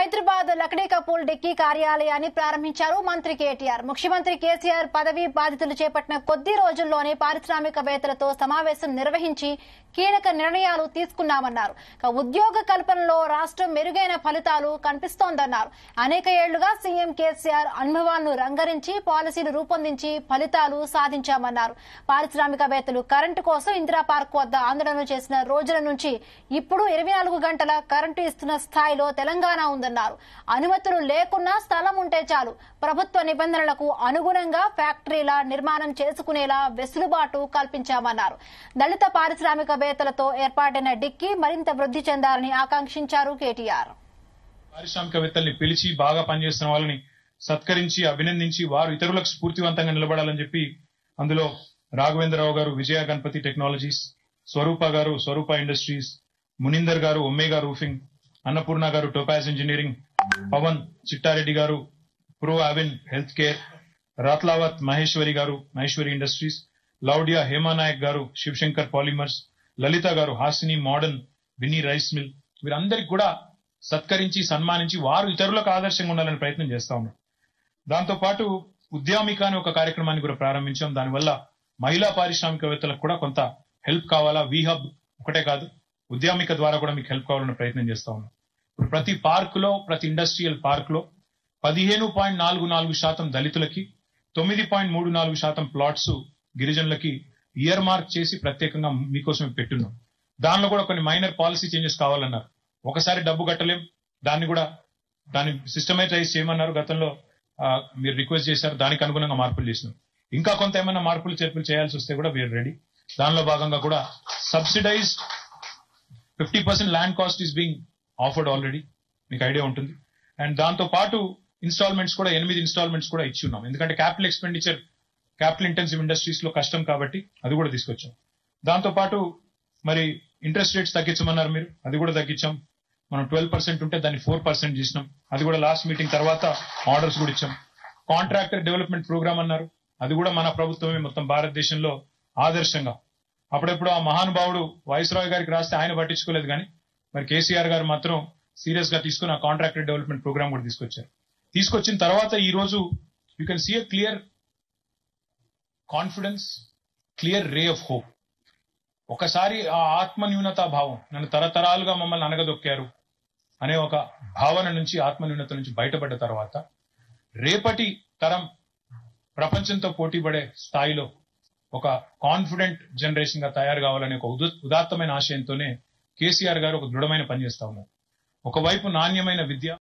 Hyderabad Lakdi కపూల్ dicky కార్యాలయాన్ని ప్రారంభించారు మంత్రి కేటీఆర్ ముఖ్యమంత్రి కేసీఆర్ పదవీ బాధితులు చేపట్టిన కొద్ది రోజుల్లోనే పారిశ్రామికవేత్తలతో సమావేశం నిర్వహించి కీలక నిర్ణయాలు తీసుకున్నామన్నారు ఇక ఉద్యోగ కల్పనలో రాష్ట్రం మెరుగైన ఫలితాలు కనిపిస్తోందన్నారు అనేక ఏళ్లుగా సీఎం కేసీఆర్ అనుభవాలను రంగరించి పాలసీలు రూపొందించి ఫలితాలు సాధించామన్నారు పారిశ్రామికవేత్తలు కరెంటు కోసం ఇందిరా పార్క్ వద్ద ఆందోళన చేసిన రోజుల నుంచి ఇప్పుడు ఇరవై నాలుగు గంటల కరెంటు ఇస్తున్న స్థాయిలో తెలంగాణ ఉందన్నారు అనుమతులు లేకున్నా స్థలం ఉంటే చాలు ప్రభుత్వ నిబంధనలకు అనుగుణంగా ఫ్యాక్టరీల నిర్మాణం చేసుకునేలా వెసులుబాటు కల్పించామన్నారు దళిత పారిశ్రామికవేత్తలతో ఏర్పాటైన డిక్కీ మరింత వృద్ధి చెందాలని ఆకాంక్షించారు కేటీఆర్ పారిశ్రామికవేత్తల్ని పిలిచి బాగా పనిచేస్తున్న వాళ్ళని సత్కరించి అభినందించి వారు ఇతరులకు స్ఫూర్తివంతంగా నిలబడాలని చెప్పి అందులో రాఘవేంద్రరావు గారు విజయ గణపతి టెక్నాలజీస్ స్వరూప గారు స్వరూప ఇండస్ట్రీస్ మునిందర్ గారు ఒమేగా రూఫింగ్ అన్నపూర్ణ గారు Topaz engineering Pavan Chittareddy garu pro అవిన్ health care Rathlavath Maheshwari garu Maheshwari industries లౌడియా హేమానాయక్ గారు Shivshankar polymers Lalitha garu Hasini modern Vini rice mill వీరందరికి కూడా సత్కరించి సన్మానించి వారు ఇతరులకు ఆదర్శంగా ఉండాలని ప్రయత్నం చేస్తా ఉన్నారు దాంతో పాటు ఉద్యామిక అనే ఒక కార్యక్రమాన్ని కూడా ప్రారంభించాం దానివల్ల మహిళా పారిశ్రామికవేత్తలకు కూడా కొంత హెల్ప్ కావాలా వి హబ్ ఒకటే కాదు ఉద్యామిక ద్వారా కూడా మీకు హెల్ప్ కావాలన్న ప్రయత్నం చేస్తా ఉన్నాం ఇప్పుడు ప్రతి పార్క్ లో ప్రతి ఇండస్ట్రియల్ పార్క్ లో పదిహేను పాయింట్ నాలుగు నాలుగు శాతం దళితులకి తొమ్మిది పాయింట్ మూడు నాలుగు శాతం ప్లాట్స్ గిరిజనులకి ఇయర్ మార్క్ చేసి ప్రత్యేకంగా మీకోసం పెట్టున్నాం దానిలో కూడా కొన్ని మైనర్ పాలసీ చేంజెస్ కావాలన్నారు ఒకసారి డబ్బు కట్టలేం దాన్ని కూడా దాన్ని సిస్టమైటైజ్ చేయమన్నారు గతంలో ఆ, మీరు రిక్వెస్ట్ చేశారు దానికి అనుగుణంగా మార్పులు చేసినాం ఇంకా కొంత ఏమైనా మార్పులు చేర్పులు చేయాల్సి వస్తే కూడా వీఆర్ రెడీ దానిలో భాగంగా కూడా subsidize fifty percent land cost is being offered already మీకు ఐడియా ఉంటుంది అండ్ దాంతో పాటు ఇన్స్టాల్మెంట్స్ కూడా ఎనిమిది ఇన్స్టాల్మెంట్స్ కూడా ఇచ్చి ఉన్నాం ఎందుకంటే capital expenditure capital intensive industries లో కష్టం కాబట్టి అది కూడా తీసుకొచ్చాం దాంతో పాటు మరి ఇంట్రెస్ట్ రేట్స్ తగ్గించమన్నారు మీరు అది కూడా తగ్గించాం మనం ట్వెల్వ్ పర్సెంట్ ఉంటే దాన్ని ఫోర్ పర్సెంట్ చేసినాం అది కూడా లాస్ట్ మీటింగ్ తర్వాత ఆర్డర్స్ కూడా ఇచ్చాం కాంట్రాక్టర్ డెవలప్మెంట్ ప్రోగ్రామ్ అన్నారు అది కూడా మన ప్రభుత్వమే మొత్తం భారతదేశంలో ఆదర్శంగా అప్పుడెప్పుడు ఆ మహానుభావుడు వైస్రాయ్ గారికి రాస్తే ఆయన పట్టించుకోలేదు కానీ మరి కేసీఆర్ గారు మాత్రం సీరియస్ గా తీసుకుని ఆ కాంట్రాక్టర్ డెవలప్మెంట్ ప్రోగ్రామ్ కూడా తీసుకొచ్చారు తీసుకొచ్చిన తర్వాత ఈ రోజు you can see a clear confidence clear ray of hope ఒకసారి ఆ ఆత్మ న్యూనతా భావం నన్ను తరతరాలుగా మమ్మల్ని అనగదొక్కారు అనే ఒక భావన నుంచి ఆత్మ న్యూనత నుంచి బయటపడ్డ తర్వాత రేపటి తరం ప్రపంచంతో పోటీపడే స్థాయిలో ఒక కాన్ఫిడెంట్ జనరేషన్ గా తయారు కావాలనే ఒక ఉద- ఉదాత్తమైన ఆశయంతోనే కేసీఆర్ గారు ఒక దృఢమైన పని చేస్తా ఉన్నారు ఒకవైపు నాణ్యమైన విద్య